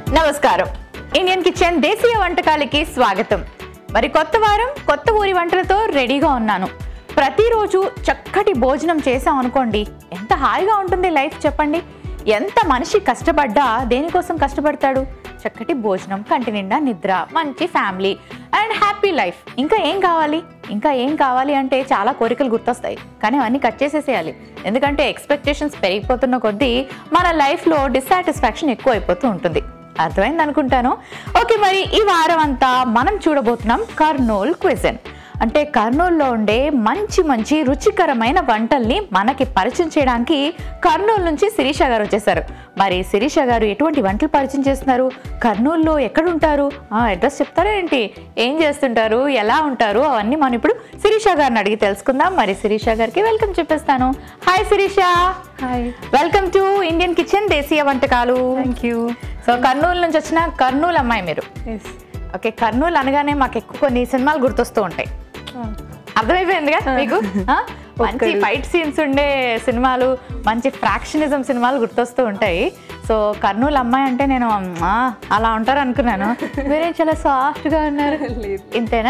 నమస్కారం Indian kitchen దేశీయ వంటకాలకి స్వాగతం మరి కొత్త వారం కొత్త ఊరి వంటలతో రెడీగా ఉన్నాను ప్రతిరోజు చక్కటి భోజనం చేసాం అనుకోండి ఎంత హాయిగా ఉంటుంది లైఫ్ చెప్పండి ఎంత మనిషి కష్టపడ్డా దేనికోసం కష్టపడతాడు చక్కటి భోజనం కంటి నిండా నిద్ర మంచి ఫ్యామిలీ అండ్ హ్యాపీ లైఫ్ ఇంకా ఏం కావాలి ఇంకా ఏం కావాలి అంటే చాలా కోరికలు గుర్తొస్తాయి కానీ అవన్నీ కట్ చేసేసేయాలి ఎందుకంటే ఎక్స్పెక్టేషన్స్ పెరిగిపోతున్న కొద్దీ మన లైఫ్లో డిస్సాటిస్ఫాక్షన్ ఎక్కువ అయిపోతూ ఉంటుంది అర్థమైంది అనుకుంటాను ఓకే మరి ఈ వారం అంతా మనం చూడబోతున్నాం కర్నూల్ క్విజన్ అంటే కర్నూలులో ఉండే మంచి మంచి రుచికరమైన వంటల్ని మనకి పరిచయం చేయడానికి కర్నూలు నుంచి శిరీష గారు వచ్చేసారు మరి శిరీష గారు ఎటువంటి వంటలు పరిచయం చేస్తున్నారు కర్నూలులో ఎక్కడ ఉంటారు ఆ, అడ్రస్ చెప్తారా ఏంటి ఏం చేస్తుంటారు ఎలా ఉంటారు అవన్నీ మనం ఇప్పుడు శిరీష గారిని అడిగి తెలుసుకుందాం మరి శిరీష గారికి వెల్కమ్ చెప్పేస్తాను hi Shirisha hi welcome to Indian kitchen దేశీయ వంటకాలు థ్యాంక్ యూ సో కర్నూలు నుంచి వచ్చిన కర్నూలు అమ్మాయి మీరు ఎస్ ఓకే కర్నూలు అనగానే మాకు ఎక్కువ కొన్ని సినిమాలు గుర్తొస్తూ ఉంటాయి అర్థమైపోయిందిగా మీకు ఆ? మంచి ఒక్కడు. ఫైట్ సీన్స్ ఉండే సినిమాలు మంచి ఫ్రాక్షనిజం సినిమాలు గుర్తొస్తూ ఉంటాయి సో కర్నూలు అమ్మాయి అంటే నేను ఆ, అలా ఉంటారు అనుకున్నాను మీరేం చాలా సాఫ్ట్గా ఉన్నారు లేదు. ఇంతేనా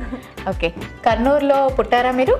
ఓకే కర్నూలులో పుట్టారా మీరు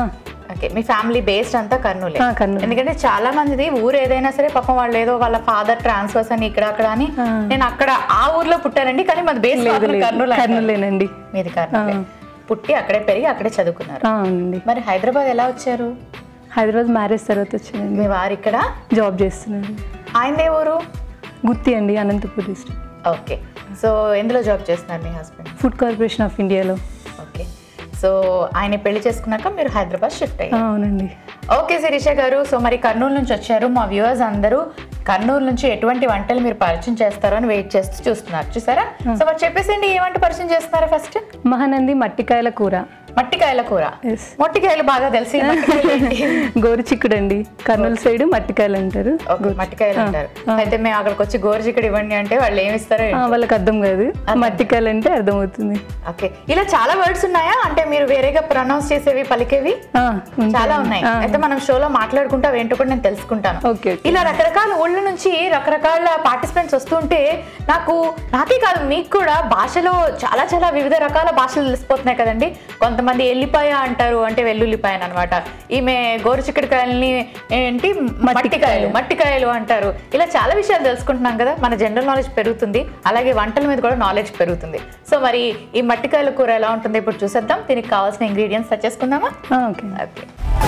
ఓకే మీ ఫ్యామిలీ బేస్డ్ అంతా కర్నూలే ఆ, కర్నూలు. ఎందుకంటే చాలా మందిది ఊరు ఏదైనా సరే పాపం వాళ్ళు ఏదో వాళ్ళ ఫాదర్ ట్రాన్స్ఫర్స్ అని ఇక్కడ అక్కడ అని ఆ. నేను అక్కడ ఆ ఊర్లో పుట్టానండి కానీ మాది బేస్ లేదు లేదు కర్నూలు అంటారు. కర్నూలేనండి మీది కర్నూలే ఆ. పుట్టి అక్కడే పెరిగి అక్కడే చదువుకున్నారు ఆ, అవునండి మరి హైదరాబాద్ ఎలా వచ్చారు హైదరాబాద్ మ్యారేజ్ తర్వాత వచ్చానండి మీ వారు ఇక్కడ జాబ్ చేస్తున్నాను ఆయనదే ఊరు గుత్తి అండి అనంతపూర్ డిస్ట్రిక్ట్ ఓకే సో ఎందులో జాబ్ చేస్తున్నారు మీ హస్బెండ్ ఫుడ్ కార్పొరేషన్ ఆఫ్ ఇండియాలో ఓకే సో ఆయన పెళ్లి చేసుకున్నాక మీరు హైదరాబాద్ షిఫ్ట్ ఆ, అయ్యారు అవునండి ఓకే శిరీష గారు సో మరి కర్నూలు నుంచి వచ్చారు మా వ్యూవర్స్ అందరూ కర్నూలు నుంచి ఎటువంటి వంటలు మీరు పరిచయం చేస్తారో అని వెయిట్ చేస్తూ చూస్తున్నారు చూసారా సో మరి చెప్పేసిండి ఏ వంట పరిచయం చేస్తున్నారా ఫస్ట్ మహానంది మట్టికాయల కూర మట్టికాయల కూర ఎస్ మొట్టికాయలు బాగా తెలిసి మట్టికాయలు ఏంటి? గోరు చిక్కుడు అండి కర్నూలు సైడ్ మట్టికాయలు అంటారు ఓకే మట్టికాయలు అంటారు అయితే మేము అక్కడికి వచ్చి గోరుచిక్కడు ఇవ్వండి అంటే వాళ్ళు ఏమి ఇస్తారో ఆ, ఏంటో. వాళ్ళకి అర్థం కాదు మట్టికాయలు అంటే అర్థమవుతుంది ఓకే ఇలా చాలా వర్డ్స్ ఉన్నాయా అంటే మీరు వేరేగా ప్రొనౌన్స్ చేసేవి పలికేవి ఆ, ఉంటాయి. చాలా ఉన్నాయి ఆ, అయితే మనం షోలో మాట్లాడుకుంటా ఏంటో కూడా నేను తెలుసుకుంటాను ఓకే ఓకే ఇలా రకరకాల ఊళ్ళ నుంచి రకరకాల పార్టిసిపెంట్స్ వస్తుంటే నాకు నాకే కాదు మీకు కూడా భాషలో చాలా చాలా వివిధ రకాల భాషలు తెలిసిపోతున్నాయి కదండి కొంతమంది ఎల్లిపాయ అంటారు అంటే వెల్లుల్లిపాయ అనమాట ఈమె గోరుచిక్కడికాయలని ఏంటి మట్టికాయలు మట్టికాయలు అంటారు ఇలా చాలా విషయాలు తెలుసుకుంటున్నాం కదా మన జనరల్ నాలెడ్జ్ పెరుగుతుంది అలాగే వంటల మీద కూడా నాలెడ్జ్ పెరుగుతుంది సో మరి ఈ మట్టికాయల కూర ఎలా ఉంటుందో ఇప్పుడు చూసేద్దాం దీనికి కావాల్సిన ఇంగ్రీడియంట్స్ తెచ్చేసుకుందామా ఆ, ఓకే ఓకే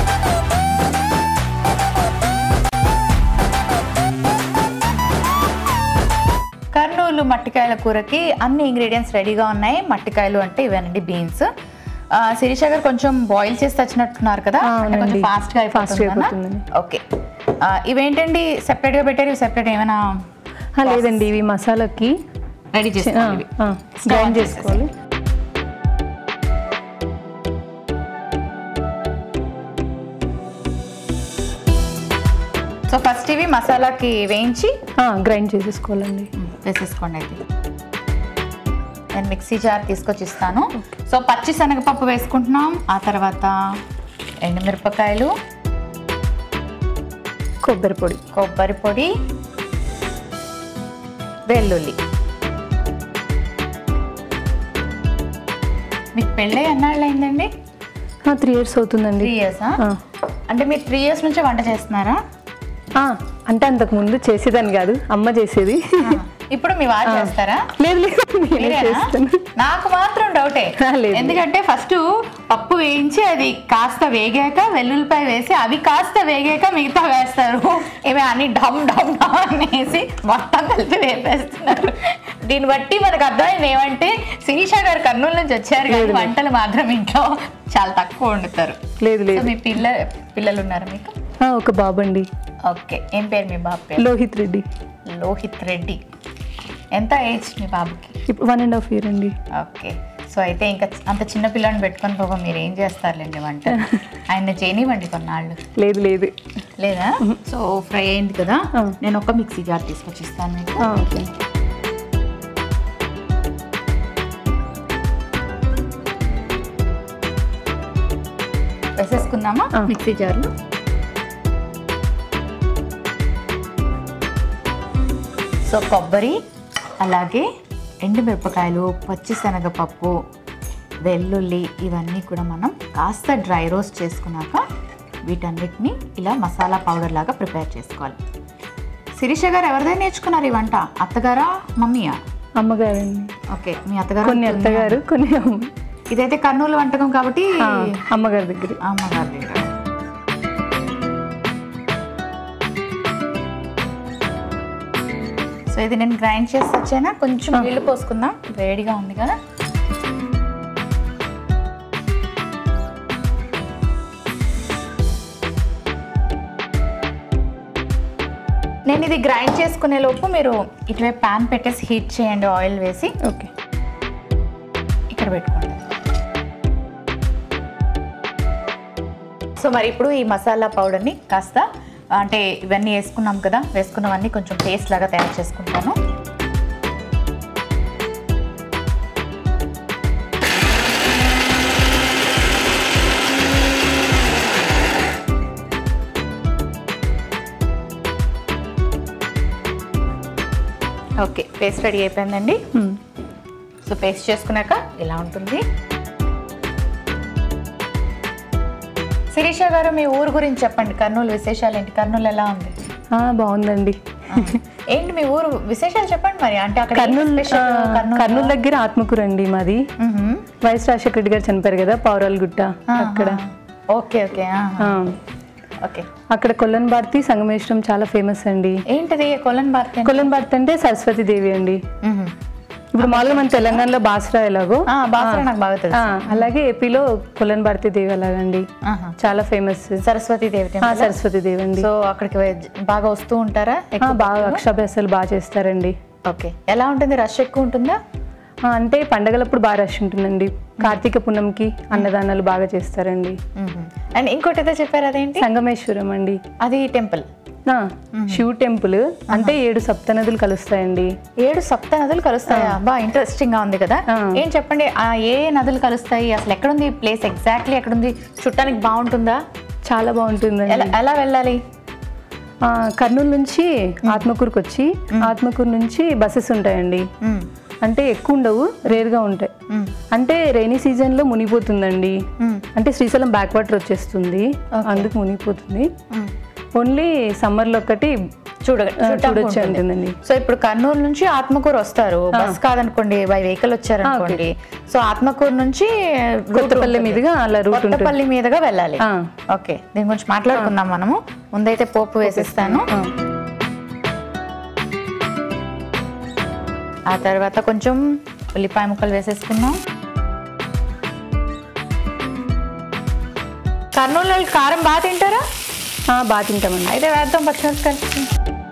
కర్నూలు మట్టికాయల కూరకి అన్ని ఇంగ్రీడియంట్స్ రెడీగా ఉన్నాయి మట్టికాయలు అంటే ఇవేనండి బీన్స్ శిరీష గారు కొంచెం బాయిల్ చేసి తెచ్చినట్టున్నారు కదా ఆ, అంటే కొంచెం అవునండి. ఫాస్ట్ గా Fast గా అయిపోతుందనా? అయిపోతుందండి. ఓకే ఆ, ఇవేంటండి సెపరేట్ గా పెట్టారు ఇవి సెపరేట్ ఏమైనా ఆ, లేదండి ఇవి మసాలాకి రెడీ చేసుకోవాలి గ్రైండ్ చేసుకోవాలి సో ఫస్ట్ ఇవి మసాలాకి వేయించి గ్రైండ్ చేసేసుకోవాలండి వేసేసుకోండి అయితే నేను మిక్సీ జార్ తీసుకొచ్చి ఇస్తాను సో పచ్చి శనగపప్పు వేసుకుంటున్నాం ఆ తర్వాత ఎండుమిరపకాయలు కొబ్బరి పొడి కొబ్బరి పొడి వెల్లుల్లి మీకు పెళ్ళి ఎన్నాళ్ళు అయిందండి త్రీ ఇయర్స్ అవుతుందండి త్రీ ఇయర్సా ఆ. అంటే మీరు త్రీ ఇయర్స్ నుంచి వంట చేస్తున్నారా ఆ, అంటే అంతకు ముందు చేసేదాన్ని కాదు అమ్మ చేసేది ఇప్పుడు మీ వారు చేస్తారా లేదు లేదు నేనే మీరేనా? చేస్తాను నాకు మాత్రం డౌటే ఆ, లేదు. ఎందుకంటే ఫస్ట్ పప్పు వేయించి అది కాస్త వేగాక వెల్లుల్లిపాయ వేసి అవి కాస్త వేగాక మిగతా వేస్తారు ఇవి అన్ని డమ్ డమ్ డమ్ అని వేసి మొత్తం కలిపి వేపేస్తున్నారు దీన్ని బట్టి మనకు అర్థమైంది ఏమంటే శిరీష గారు కర్నూలు నుంచి వచ్చారు కానీ లేదు, లేదు. వంటలు మాత్రం ఇంట్లో చాలా తక్కువ వండుతారు లేదు సో లేదు మీ పిల్ల పిల్లలు ఉన్నారు మీకు ఆ, ఒక బాబు అండి ఓకే ఏం పేరు మీ బాబు పేరు లోహిత్ రెడ్డి లోహిత్ రెడ్డి ఎంత ఏజ్ మీ బాబుకి ఇప్పుడు వన్ అండ్ హాఫ్ ఇయర్ అండి ఓకే సో అయితే ఇంకా అంత చిన్న పిల్లని పెట్టుకొని బాబా మీరు ఏం చేస్తారులేండి వంట ఆయన చేయనివ్వండి కొన్నాళ్ళు లేదు లేదు లేదా సో ఫ్రై అయింది కదా ఆ. నేను ఒక మిక్సీ జార్ తీసుకొచ్చి ఇస్తాను మీకు ఆ, ఓకే వేసేసుకుందామా ఆ. మిక్సీ జార్లో సో కొబ్బరి అలాగే ఎండుమిరపకాయలు పచ్చిశనగపప్పు వెల్లుల్లి ఇవన్నీ కూడా మనం కాస్త డ్రై రోస్ట్ చేసుకున్నాక వీటన్నిటిని ఇలా మసాలా పౌడర్ లాగా ప్రిపేర్ చేసుకోవాలి శిరీష గారు ఎవరిదైనా నేర్చుకున్నారు ఈ వంట అత్తగారా మమ్మీయా అమ్మగారండి ఓకే మీ అత్తగారు కొన్ని అత్తగారు కొన్ని అమ్మ ఇదైతే కర్నూలు వంటకం కాబట్టి ఆ, అమ్మగారి దగ్గర అమ్మగారు తింటారు సో ఇది నేను గ్రైండ్ చేసి వచ్చానా కొంచెం నీళ్ళు పోసుకుందాం వేడిగా ఉంది కదా నేను ఇది గ్రైండ్ చేసుకునే లోపు మీరు ఇటువైపు ప్యాన్ పెట్టేసి హీట్ చేయండి ఆయిల్ వేసి ఓకే ఇక్కడ పెట్టుకోండి సో మరి ఇప్పుడు ఈ మసాలా పౌడర్ని కాస్త అంటే ఇవన్నీ వేసుకున్నాం కదా వేసుకున్నవన్నీ కొంచెం పేస్ట్ లాగా తయారు చేసుకుంటాను ఓకే పేస్ట్ రెడీ అయిపోయిందండి ఉమ్. సో పేస్ట్ చేసుకున్నాక ఇలా ఉంటుంది శిరీష గారు మీ ఊరు గురించి చెప్పండి కర్నూలు విశేషాలు ఏంటి కర్నూలు ఎలా ఉంది ఆ, బాగుందండి ఏంటి మీ ఊరు విశేషాలు చెప్పండి మరి అంటే అక్కడ ఏంటి కర్నూలు special? ఆ, కర్నూలు కర్నూలు దగ్గర ఆత్మకూరు అండి మాది మ్మ్హమ్. వైఎస్ రాజశేఖర రెడ్డి గారు చనిపోయారు కదా పౌరాల గుట్ట అక్కడ ఓకే ఓకే ఆహా. ఆ, ఓకే అక్కడ కొల్లన్ భారతి సంగమేశ్వరం చాలా ఫేమస్ అండి ఏంటిది కొలన్ భారతి అంటే? కొల్లన్ భారతి అంటే సరస్వతి దేవి అండి మ్మ్హమ్. ఇప్పుడు మామూలుగా మన తెలంగాణలో బాసరా ఎలాగో ఆ, బాసరా నాకు బాగా తెలుసు ఆ, అలాగే ఏపీలో కొల్లన్ భారతి దేవి అలాగండి ఆహా. చాలా ఫేమస్ సరస్వతి దేవి ఆ, టెంపుల్ సరస్వతి దేవి అండి సో అక్కడికి వె- బాగా వస్తూ ఉంటారా ఆ, ఎక్కువ బాగా అక్షాభ్యాసాలు బాగా చేస్తారండి ఓకే ఎలా ఉంటుంది రష్ ఎక్కువ ఉంటుందా ఆ, అంటే పండగలప్పుడు బాగా రష్ ఉంటుందండి కార్తీక పున్నంకి అన్నదానాలు బాగా చేస్తారండి అండ్ ఇంకోటి ఏదో చెప్పారు అదేంటి సంగమేశ్వరం అండి అది టెంపుల్ ఆ, శివ్ టెంపుల్ అంటే ఏడు సప్తనదులు కలుస్తాయండి ఏడు సప్త నదులు కలుస్తాయా బా ఇంట్రెస్టింగ్ గా ఉంది కదా ఆ. ఏం చెప్పండి ఆ ఏ ఏ నదులు కలుస్తాయి అసలు ఎక్కడుంది ప్లేస్ ఎగ్జాక్ట్లీ ఎక్కడుంది చుట్టానికి బాగుంటుందా చాలా బాగుంటుందండి ఎలా ఎలా వెళ్ళాలి ఆ, కర్నూలు నుంచి ఆత్మకూరుకి వచ్చి ఆత్మకూరు నుంచి బస్సెస్ ఉంటాయండి మ్మ్. అంటే ఎక్కువ ఉండవు రేర్గా ఉంటాయి మ్మ్. అంటే రైనీ సీజన్లో మునిగిపోతుందండి మ్మ్. అంటే శ్రీశైలం బ్యాక్ వాటర్ వచ్చేస్తుంది అందుకు మునిగిపోతుంది మ్మ్. ఓన్లీ సమ్మర్లో ఒక్కటి చూడ ఆ, చూడటానికి చూడొచ్చు ఉంటుంది. ఉంటుందండి సో ఇప్పుడు కర్నూలు నుంచి ఆత్మకూరు వస్తారు బస్ కాదనుకోండి బై వెహికల్ వచ్చారనుకోండి సో ఆత్మకూరు నుంచి route కొత్తపల్లి ఉంటుంది. మీదుగా అలా రూట్ ఉంటుంది కొత్తపల్లి మీదుగా వెళ్ళాలి ఆ, ఓకే దీని గురించి మాట్లాడుకుందాం మనము ముందైతే పోపు వేసిస్తాను ఆ. ఆ తర్వాత కొంచెం ఉల్లిపాయ ముక్కలు వేసేసుకున్నాం కర్నూలు వాళ్ళు కారం బాగా తింటారా ఆ, బాగా తింటామండి అయితే వేద్దాం పచ్చిమిరపకాయలు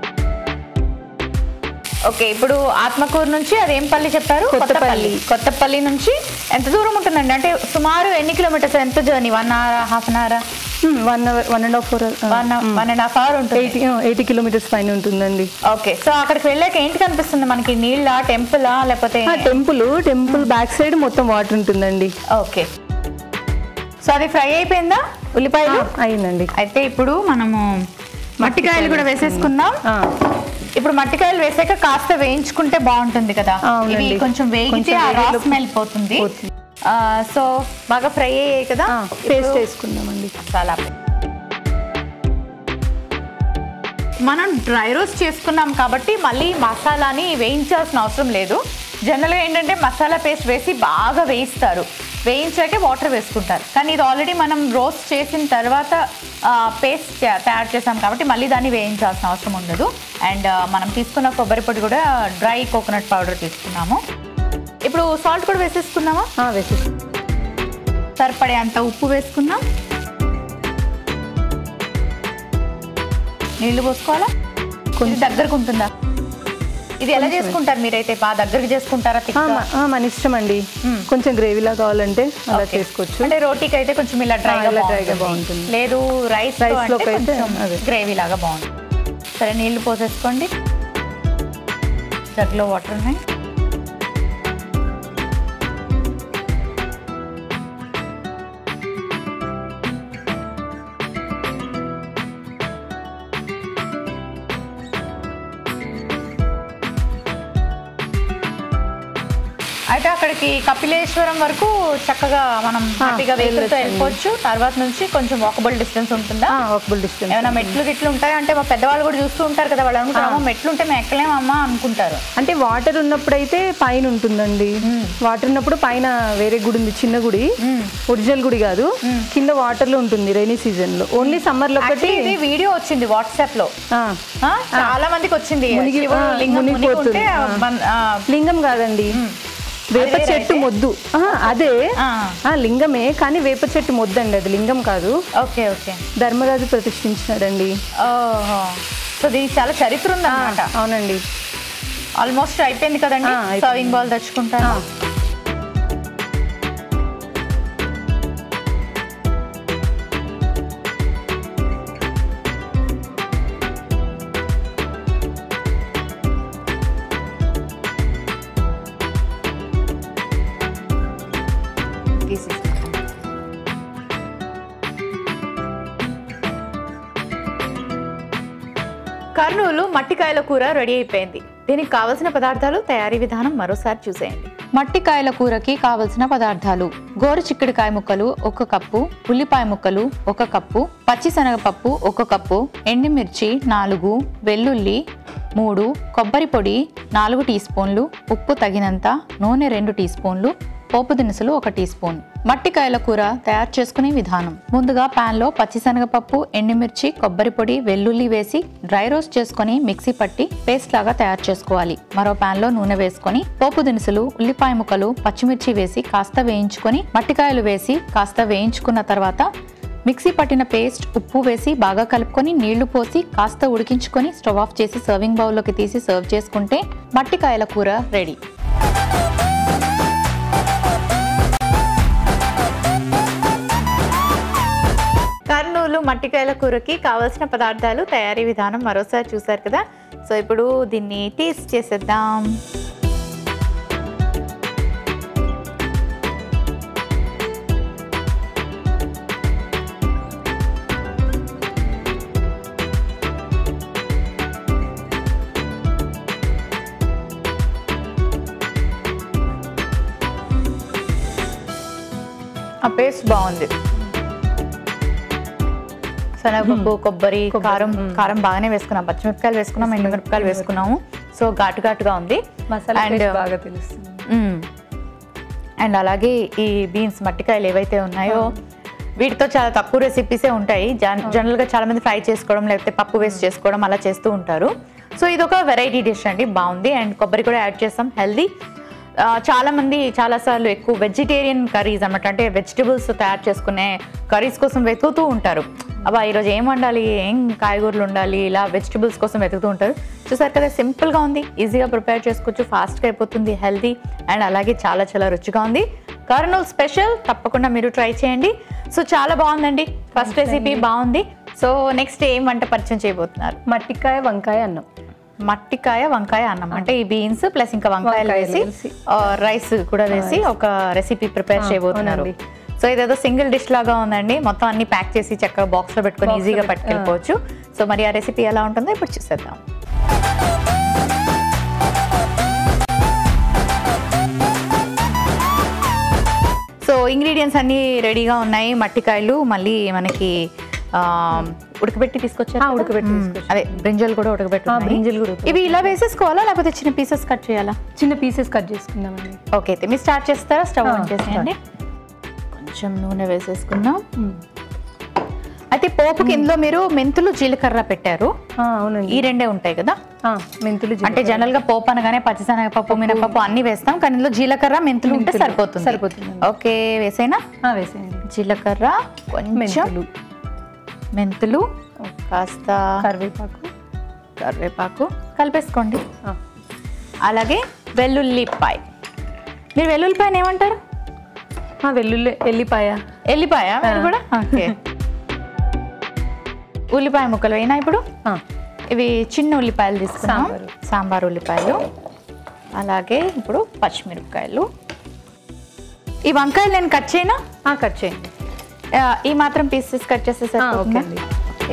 ఓకే ఇప్పుడు ఆత్మకూరు నుంచి అదేం పల్లి చెప్పారు కొత్తపల్లి. కొత్తపల్లి నుంచి ఎంత దూరం ఉంటుందండి అంటే సుమారు ఎన్ని కిలోమీటర్స్ ఎంత journey one hour half an hour one hour one and half hour one one and half hour ఉంటుంది ఎయిటీ ఎయిటీ కిలోమీటర్స్ పైన ఉంటుందండి ఓకే సో అక్కడికి వెళ్ళాక ఏంటి కనిపిస్తుంది మనకి నీళ్ళ టెంపులా లేకపోతే ఆ టెంపుల్ టెంపుల్ బ్యాక్ సైడ్ మొత్తం వాటర్ ఉంటుందండి ఓకే సో అది ఫ్రై అయిపోయిందా ఉల్లిపాయలు అయిందండి అయితే ఇప్పుడు మనము మట్టికాయలు కూడా వేసేసుకుందాం ఆ, ఇప్పుడు మట్టికాయలు వేసాక కాస్త వేయించుకుంటే బాగుంటుంది కదా అవునండి. ఇవి కొంచెం వేగితే కొంచెం ఆ రా వేగిలో- స్మెల్ పోతుంది పోతుంది. ఆ, సో బాగా ఫ్రై అయ్యాయి కదా ఆ, పేస్ట్ వేసుకుందామండి చాలా మనం డ్రై రోస్ట్ చేసుకున్నాం కాబట్టి మళ్ళీ మసాలాని వేయించాల్సిన అవసరం లేదు జనరల్గా ఏంటంటే మసాలా పేస్ట్ వేసి బాగా వేయిస్తారు వేయించాకే వాటర్ వేసుకుంటారు కానీ ఇది ఆల్రెడీ మనం రోస్ట్ చేసిన తర్వాత పేస్ట్ తయారు చేసాం కాబట్టి మళ్ళీ దాన్ని వేయించాల్సిన అవసరం ఉండదు అండ్ మనం తీసుకున్న కొబ్బరి పొడి కూడా డ్రై కోకోనట్ పౌడర్ తీసుకున్నాము ఇప్పుడు సాల్ట్ కూడా వేసేసుకుందామా ఆ, వేసేసి సరిపడే అంత ఉప్పు వేసుకుందాం నీళ్లు పోసుకోవాలా కొంచెం దగ్గరకు ఉంటుందా ఇది ఎలా చేసుకుంటారు మీరైతే బాగా దగ్గరకు చేసుకుంటారా ఆ, thick గా? మ- ఆ, మన ఇష్టం అండి కొంచెం గ్రేవీలా కావాలంటే అలా Okay. చేసుకోవచ్చు అంటే రోటీకి అయితే కొంచెం ఇలా డ్రైగా ఇలా dry గా బాగుంటుంది బాగుంటుంది. లేదు రైస్ Rice లో లోకి అయితే అదే. గ్రేవీ లాగా బాగుంటుంది సరే నీళ్లు పోసేసుకోండి జగ్లో వాటర్ ఉన్నాయి అయితే అక్కడికి కపిలేశ్వరం వరకు చక్కగా మనం హ్యాపీగా వెహికల్తో వెళ్ళిపోవచ్చు తర్వాత నుంచి కొంచెం వాకబుల్ డిస్టెన్స్ ఉంటుందా వాకబుల్ డిస్టెన్స్ ఏమైనా మెట్లు గిట్లు ఉంటాయి అంటే మా పెద్దవాళ్ళు కూడా చూస్తూ ఉంటారు కదా వాళ్ళు అనుకుంటాము మెట్లు ఉంటే మేము ఎక్కలేమమ్మా అనుకుంటారు అంటే వాటర్ ఉన్నప్పుడైతే పైన ఉంటుందండి వాటర్ ఉన్నప్పుడు పైన వేరే గుడి ఉంది చిన్న గుడి ఒరిజినల్ గుడి కాదు కింద వాటర్ లో ఉంటుంది రైనీ సీజన్ లో ఓన్లీ సమ్మర్ లో ఒకటి Actually, ఇది వీడియో వచ్చింది వాట్సాప్ లో ఆ, ఆ, చాలా మందికి వచ్చింది మునిగి- శివుడు ఆ, లింగం మునిగిపోతుంది. మునిగి ఉంటే ఆ. మన- ఆ, లింగం కాదండి వేప అది వేరే చెట్టు అయితే? మొద్దు ఆ, అదే ఆ. ఆ లింగమే కానీ వేప చెట్టు మొద్దండి అది లింగం కాదు ఓకే ఓకే ధర్మరాజు ప్రతిష్ఠించినాడండి ఓహో సో దీనికి చాలా చరిత్ర ఉంది ఆ, అనమాట అవునండి ఆల్మోస్ట్ అయిపోయింది కదండి ఆ, అయిపోయింది. సర్వింగ్ బాల్ తెచ్చుకుంటాను తీసేసుకుంటాను. కర్నూలు మట్టికాయల కూర రెడీ అయిపోయింది దీనికి కావలసిన పదార్థాలు తయారీ విధానం మరోసారి చూసేయండి మట్టికాయల కూరకి కావలసిన పదార్థాలు గోరు చిక్కుడుకాయ ముక్కలు ఒక కప్పు ఉల్లిపాయ ముక్కలు ఒక కప్పు పచ్చిశనగపప్పు ఒక కప్పు ఎండుమిర్చి నాలుగు వెల్లుల్లి మూడు కొబ్బరి పొడి నాలుగు టీ స్పూన్లు ఉప్పు తగినంత నూనె రెండు టీ స్పూన్లు పోపు దినుసులు ఒక టీ స్పూన్ మట్టికాయల కూర తయారు చేసుకునే విధానం ముందుగా పాన్ లో పచ్చిశనగపప్పు ఎండుమిర్చి కొబ్బరి పొడి వెల్లుల్లి వేసి డ్రై రోస్ట్ చేసుకొని మిక్సీ పట్టి పేస్ట్ లాగా తయారు చేసుకోవాలి మరో పాన్ లో నూనె వేసుకొని పోపు దినుసులు ఉల్లిపాయ ముక్కలు పచ్చిమిర్చి వేసి కాస్త వేయించుకొని మట్టికాయలు వేసి కాస్త వేయించుకున్న తర్వాత మిక్సీ పట్టిన పేస్ట్ ఉప్పు వేసి బాగా కలుపుకొని నీళ్లు పోసి కాస్త ఉడికించుకొని స్టవ్ ఆఫ్ చేసి సర్వింగ్ బౌల్లోకి తీసి సర్వ్ చేసుకుంటే మట్టికాయల కూర రెడీ కర్నూలు మట్టికాయల కూరకి కావలసిన పదార్థాలు తయారీ విధానం మరోసారి చూసారు కదా సో ఇప్పుడు దీన్ని టేస్ట్ చేసేద్దాం ఆ పేస్ట్ బాగుంది శనగపప్పు కొబ్బరి కారం కారం బాగానే వేసుకున్నాం పచ్చిమిరపకాయలు వేసుకున్నాం ఎండుమిరపకాయలు వేసుకున్నాము సో ఘాటు ఘాటుగా ఉంది మసాలా And- taste బాగా తెలుస్తుంది అండ్ అలాగే ఈ బీన్స్ మట్టికాయలు ఏవైతే ఉన్నాయో వీటితో చాలా తక్కువ రెసిపీసే ఉంటాయి జన్ జనరల్గా చాలా మంది ఫ్రై చేసుకోవడం లేకపోతే పప్పు వేస్ట్ చేసుకోవడం అలా చేస్తూ ఉంటారు సో ఇది ఒక వెరైటీ డిష్ అండి బాగుంది అండ్ కొబ్బరి కూడా యాడ్ చేస్తాం హెల్దీ చాలా మంది చాలాసార్లు ఎక్కువ వెజిటేరియన్ కర్రీస్ అన్నమాట అంటే వెజిటబుల్స్ తయారు చేసుకునే కర్రీస్ కోసం వెతుకుతూ ఉంటారు అబ్బా ఈరోజు ఏం వండాలి ఏం కాయగూరలు ఉండాలి ఇలా వెజిటబుల్స్ కోసం వెతుకుతూ ఉంటారు చూసారు కదా సింపుల్గా ఉంది ఈజీగా ప్రిపేర్ చేసుకోవచ్చు ఫాస్ట్గా అయిపోతుంది హెల్దీ అండ్ అలాగే చాలా చాలా రుచిగా ఉంది కర్నూల్ స్పెషల్ తప్పకుండా మీరు ట్రై చేయండి సో చాలా బాగుందండి ఫస్ట్ రెసిపీ బాగుంది సో నెక్స్ట్ ఏం వంట పరిచయం చేయబోతున్నారు మట్టికాయ వంకాయ అన్నం మట్టికాయ వంకాయ అన్నం అంటే ఈ బీన్స్ ప్లస్ ఇంకా వంకాయలు వంకాయలు వేసి వేసి. రైస్ కూడా వేసి ఒక రెసిపీ ప్రిపేర్ ఆ, చేయబోతున్నారు అవునండి. సో ఇదేదో సింగిల్ డిష్ లాగా ఉందండి మొత్తం అన్ని ప్యాక్ చేసి చక్కగా బాక్స్ లో పెట్టుకొని Box లో ఈజీగా పెట్టి- పట్టుకెళ్ళిపోవచ్చు సో మరి ఆ రెసిపీ ఎలా ఉంటుందో ఇప్పుడు చూసేద్దాం సో ఇంగ్రీడియంట్స్ అన్ని రెడీగా ఉన్నాయి మట్టికాయలు మళ్ళీ మనకి ఆ, ఉడకబెట్టి తీసుకొచ్చారు ఆ, కదా? ఉడకబెట్టి మ్మ్. తీసుకొచ్చారు. అదే బ్రింజల్ కూడా ఉడకబెట్టి ఆ, ఉన్నాయి. బ్రింజల్ కూడా ఉడకబెట్టి. ఇవి ఇలా వేసేసుకోవాలా లేకపోతే చిన్న పీసెస్ కట్ చేయాలా చిన్న పీసెస్ కట్ చేసుకుందామండి ఓకే అయితే మీరు స్టార్ట్ చేస్తారా స్టవ్ ఆ, ఆన్ చేసేయండి కొంచెం నూనె వేసేసుకుందాం అయితే పోపుకి ఇందులో మీరు మెంతులు జీలకర్ర పెట్టారు ఆ, అవునండి ఈ రెండే ఉంటాయి కదా ఆ, మెంతులు అంటే జనరల్ గా పోపు అనగానే పచ్చిశనగపప్పు మినపప్పు అన్ని వేస్తాం కానీ ఇందులో జీలకర్ర మెంతులు ఉంటే మెంతులు. సరిపోతుంది సరిపోతుంది. ఓకే వేసేనా ఆ, వేసేయండి జీలకర్ర కొంచెం మెంతులు మెంతులు కాస్త కరివేపాకు కరివేపాకు కలిపేసుకోండి ఆ, అలాగే వెల్లుల్లిపాయ మీరు వెల్లుల్లిపాయని ఏమంటారు ఆ, వెల్లుల్లి ఎల్లిపాయ ఎల్లిపాయ మీరు కూడా ఓకే ఉల్లిపాయ ముక్కలు అయినా ఇప్పుడు ఆ, ఇవి చిన్న ఉల్లిపాయలు తీసుకున్నాం సాంబారు. సాంబార్ ఉల్లిపాయలు అలాగే ఇప్పుడు పచ్చిమిరపకాయలు ఈ వంకాయలు నేను కట్ చేయనా ఆ, కట్ చేయండి ఆ, ఈ మాత్రం పీసెస్ కట్ చేస్తే సరిపోతుందా? ఓకే అండి. ఓకే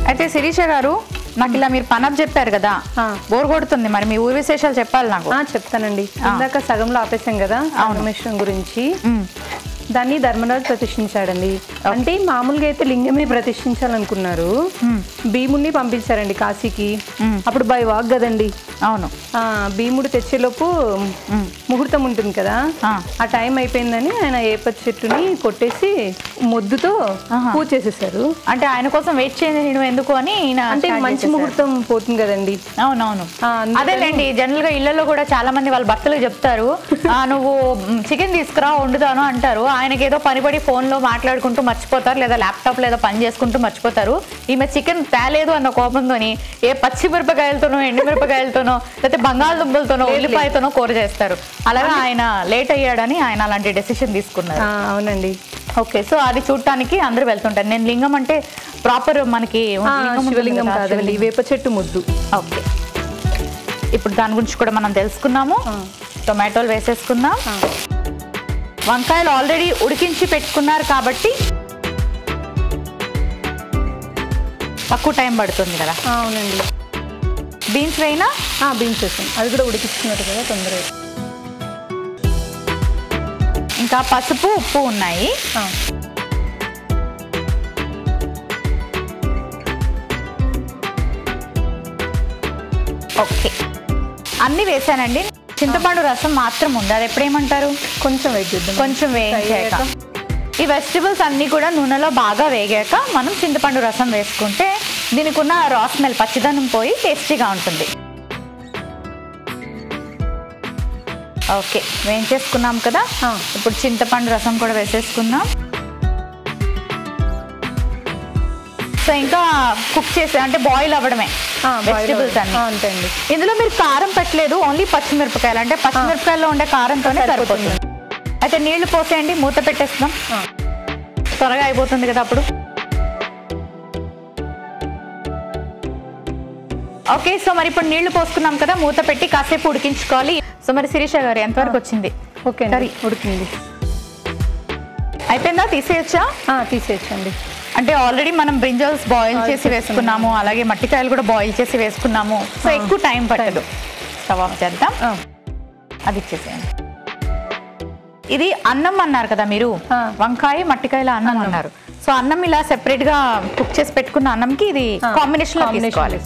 అయితే శిరీష గారు నాకు ఇలా మీరు పనప్ చెప్పారు కదా ఆ. బోర్ కొడుతుంది మరి మీ ఊరి విశేషాలు చెప్పాలి నాకు ఆ, చెప్తానండి ఇందాక సగంలో ఆపేసాం కదా పరమేశ్వరం గురించి మ్. దాన్ని ధర్మరాజు ప్రతిష్ఠించాడండి అంటే మామూలుగా అయితే లింగమే ప్రతిష్ఠించాలనుకున్నారు భీముడిని పంపించారండి కాశీకి అప్పుడు బై వాక్ కదండి అవును ఆ, భీముడు తెచ్చేలోపు ముహూర్తం ఉంటుంది కదా ఆ. ఆ టైం అయిపోయిందని ఆయన ఏప చెట్టుని కొట్టేసి మొద్దుతో పూజ చేసేసారు అంటే ఆయన కోసం వెయిట్ చేయడం ఎందుకు అని ఈయన అంటే start మంచి చేసేసారు. ముహూర్తం పోతుంది కదండి అవునవును ఆ, అందుకని- అదేలేండి జనరల్ గా ఇళ్లలో కూడా చాలా మంది వాళ్ళ భర్తలకు చెప్తారు "ఆ, నువ్వు చికెన్ తీసుకురా వండుతాను అంటారు ఆయనకి ఏదో పని పడి ఫోన్ లో మాట్లాడుకుంటూ మర్చిపోతారు లేదా ల్యాప్టాప్ లో ఏదో పని చేసుకుంటూ మర్చిపోతారు ఈమె చికెన్ తేలేదు అన్న కోపంతోని ఏ పచ్చి మిరపకాయలతోనో ఎండు మిరపకాయలతోనో లేకపోతే బంగాళదుంపలతోనో ఉల్లిపాయతోనో కూర చేస్తారు అలాగే ఆయన లేట్ అయ్యాడని ఆయన అలాంటి డెసిషన్ తీసుకున్నారు ఆ, అవునండి ఓకే సో అది చూడటానికి అందరూ వెళ్తుంటారు నేను లింగం అంటే ప్రాపర్ మనకి ఆ, లింగం ఉంటుంది శివలింగం కదా, కాదండి వేప చెట్టు ముద్దు ఓకే ఇప్పుడు దాని గురించి కూడా మనం తెలుసుకున్నాము టొమాటోలు వేసేసుకుందాం వంకాయలు ఆల్రెడీ ఉడికించి పెట్టుకున్నారు కాబట్టి తక్కువ టైం పడుతుంది కదా ఆ, అవునండి బీన్స్ వేయినా బీన్స్ వేసాం అది కూడా ఉడికిస్తున్నారు కదా తొందరగా ఇంకా పసుపు ఉప్పు ఉన్నాయి ఆ, ఓకే అన్ని వేసానండి చింతపండు రసం మాత్రం ఉంది అది ఎప్పుడేమంటారు కొంచెం వెయిట్ చేద్దాం కొంచెం వేయించాక ఈ వెజిటబుల్స్ అన్నీ కూడా నూనెలో బాగా వేగాక మనం చింతపండు రసం వేసుకుంటే దీనికి ఉన్న రా స్మెల్ పచ్చిదనం పోయి టేస్టీగా ఉంటుంది ఓకే వేయించేసుకున్నాం కదా ఆ. ఇప్పుడు చింతపండు రసం కూడా వేసేసుకుందాం సో ఇంకా కుక్ చేసే అంటే బాయిల్ అవ్వడమే ఆ, boil వెజిటబుల్స్ అవ్వడం. అన్ని ఆ, అంతే అండి ఇందులో మీరు కారం పెట్టలేదు ఓన్లీ పచ్చిమిరపకాయలు అంటే పచ్చిమిరపకాయల్లో ఉండే కారంతోనే సరిపోతుంది అయితే నీళ్లు పోసేయండి మూత పెట్టేస్తాం ఆ. త్వరగా అయిపోతుంది కదా అప్పుడు ఓకే సో మరి ఇప్పుడు నీళ్లు పోసుకున్నాం కదా మూత పెట్టి కాసేపు ఉడికించుకోవాలి సో మరి శిరీష గారు ఎంతవరకు వచ్చింది ఓకే కర్రీ. అండి ఉడికింది అయిపోయిందా తీసేయచ్చా ఆ, తీసేయచ్చండి అంటే ఆల్రెడీ మనం బ్రింజల్స్ బాయిల్ Boil చేసి వేసుకున్నాము అలాగే మట్టికాయలు కూడా బాయిల్ చేసి వేసుకున్నాము సో ఎక్కువ టైం పట్టదు స్టవ్ ఆఫ్ చేద్దాం ఆ, అది ఇచ్చేసేయండి ఇది అన్నం అన్నారు కదా మీరు ఆ. వంకాయ మట్టికాయల అన్నం అన్నారు సో అన్నం ఇలా సెపరేట్ గా కుక్ చేసి పెట్టుకున్న అన్నంకి ఇది ఆ, కాంబినేషన్ లో combination తీసుకోవాలి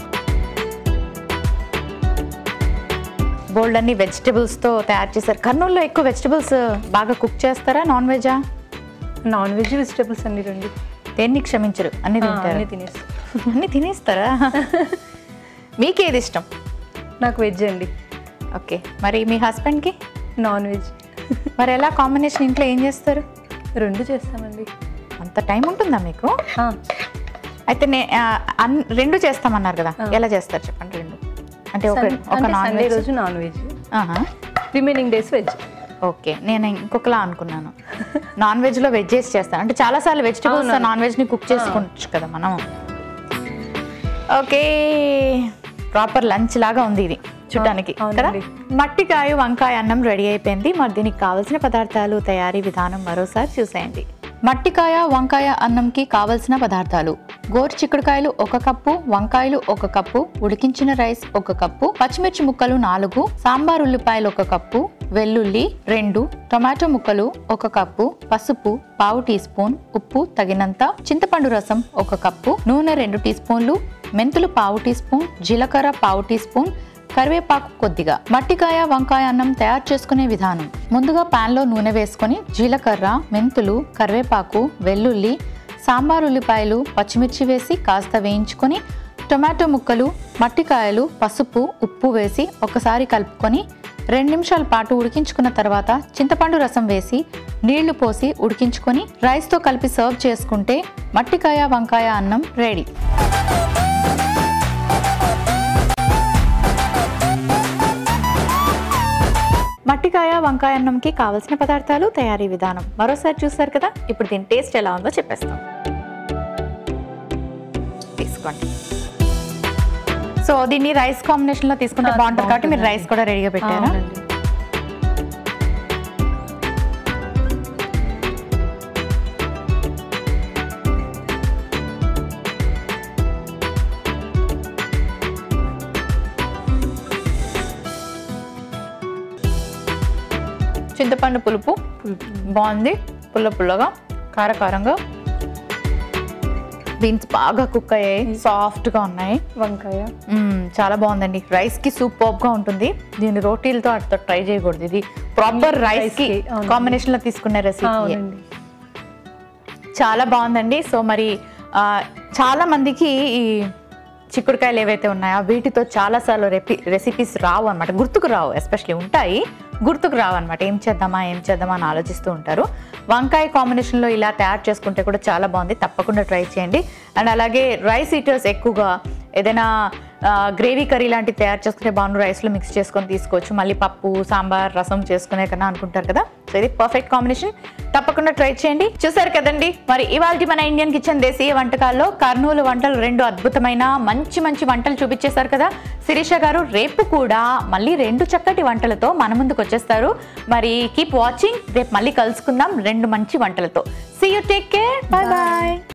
బోల్డ్ అన్ని వెజిటబుల్స్ తో తయారు చేశారు కర్నూలులో ఎక్కువ వెజిటబుల్స్ బాగా కుక్ చేస్తారా నాన్ వెజా నాన్ వెజ్ వెజిటబుల్స్ అన్ని రండి దేన్ని క్షమించరు అన్ని ఆ, తింటారు అన్ని తినేసి అన్ని తినేస్తారా మీకేది ఇష్టం నాకు వెజ్ అండి ఓకే మరి మీ husband కి నాన్ వెజ్ మరి ఎలా కాంబినేషన్ ఇంట్లో ఏం చేస్తారు రెండు చేస్తామండి అంత టైం ఉంటుందా మీకు ఆ, అయితే నే ఆ, అన్- రెండు చేస్తామన్నారు కదా ఎలా చేస్తారు చెప్పండి రెండు అంటే ఒక సన్- ఒక అంటే నాన్ సండే వెజ్ రోజు non veg remaining days veg okay నేను ఇంకొకలా అనుకున్నాను నాన్ వెజ్ లో వెజ్ చేసి చేస్తాను అంటే చాలా సార్లు వెజిటబుల్స్ నాన్ వెజ్ ని కుక్ చేసుకోవచ్చు కదా మనం ఓకే ప్రాపర్ లంచ్ లాగా ఉంది ఇది చూడడానికి ఆ, కదా అవునండి. మట్టికాయ వంకాయ అన్నం రెడీ అయిపోయింది మరి దీనికి కావాల్సిన పదార్థాలు తయారీ విధానం మరోసారి చూసేయండి మట్టికాయ వంకాయ అన్నంకి కావలసిన పదార్థాలు గోరు చిక్కుడుకాయలు ఒక కప్పు వంకాయలు ఒక కప్పు ఉడికించిన రైస్ ఒక కప్పు పచ్చిమిర్చి ముక్కలు నాలుగు సాంబార్ ఉల్లిపాయలు ఒక కప్పు వెల్లుల్లి రెండు టొమాటో ముక్కలు ఒక కప్పు పసుపు పావు టీ స్పూన్ ఉప్పు తగినంత చింతపండు రసం ఒక కప్పు నూనె రెండు టీ స్పూన్లు మెంతులు పావు టీ స్పూన్ జీలకర్ర పావు టీ స్పూన్ కరివేపాకు కొద్దిగా మట్టికాయ వంకాయ అన్నం తయారు చేసుకునే విధానం ముందుగా పాన్ లో నూనె వేసుకొని జీలకర్ర మెంతులు కరివేపాకు వెల్లుల్లి సాంబార్ ఉల్లిపాయలు పచ్చిమిర్చి వేసి కాస్త వేయించుకొని టొమాటో ముక్కలు మట్టికాయలు పసుపు ఉప్పు వేసి ఒకసారి కలుపుకొని రెండు నిమిషాల పాటు ఉడికించుకున్న తర్వాత చింతపండు రసం వేసి నీళ్లు పోసి ఉడికించుకొని రైస్తో కలిపి సర్వ్ చేసుకుంటే మట్టికాయ వంకాయ అన్నం రెడీ మట్టికాయ వంకాయ అన్నంకి కావలసిన పదార్థాలు తయారీ విధానం మరోసారి చూసారు కదా ఇప్పుడు దీని టేస్ట్ ఎలా ఉందో చెప్పేస్తాం తీసుకోండి సో దీన్ని రైస్ కాంబినేషన్ లో తీసుకుంటే ఆ, బాగుంటుంది కాబట్టి మీరు రైస్ కూడా రెడీగా పెట్టారా అవునండి చింతపండు పులుపు బాగుంది పుల్ల పుల్లగా కారకారంగా బీన్స్ బాగా కుక్ అయ్యాయి సాఫ్ట్గా ఉన్నాయి వంకాయ మ్మ్, చాలా బాగుందండి రైస్ కి సూపర్ గా ఉంటుంది దీన్ని రోటీలతో అట్లా ట్రై చేయకూడదు ఇది ప్రాపర్ రైస్ కి కి, అవును. కాంబినేషన్ లో తీసుకునే రెసిపీ అవునండి చాలా బాగుందండి సో మరి ఆ, చాలా మందికి ఈ చిక్కుడుకాయలు ఏవైతే ఉన్నాయో వీటితో చాలాసార్లు రెపి రెసిపీస్ రావు అనమాట గుర్తుకు రావు ఎస్పెషలీ ఉంటాయి గుర్తుకు రావు అనమాట ఏం చేద్దామా ఏం చేద్దామా అని ఆలోచిస్తూ ఉంటారు వంకాయ కాంబినేషన్లో ఇలా తయారు చేసుకుంటే కూడా చాలా బాగుంది తప్పకుండా ట్రై చేయండి అండ్ అలాగే రైస్ ఈటర్స్ ఎక్కువగా ఏదైనా గ్రేవీ కర్రీ లాంటివి తయారు చేసుకుంటే బాగుండు రైస్లో మిక్స్ చేసుకొని తీసుకోవచ్చు మళ్ళీ పప్పు సాంబార్ రసం చేసుకునే కన్నా అనుకుంటారు కదా సో ఇది పర్ఫెక్ట్ కాంబినేషన్ తప్పకుండా ట్రై చేయండి చూసారు కదండి మరి ఇవాళ మన ఇండియన్ కిచెన్ దేశీయ వంటకాల్లో కర్నూలు వంటలు రెండు అద్భుతమైన మంచి మంచి వంటలు చూపించేశారు కదా శిరీష గారు రేపు కూడా మళ్ళీ రెండు చక్కటి వంటలతో మన ముందుకు వచ్చేస్తారు మరి కీప్ వాచింగ్ రేపు మళ్ళీ కలుసుకుందాం రెండు మంచి వంటలతో see you take care bye bye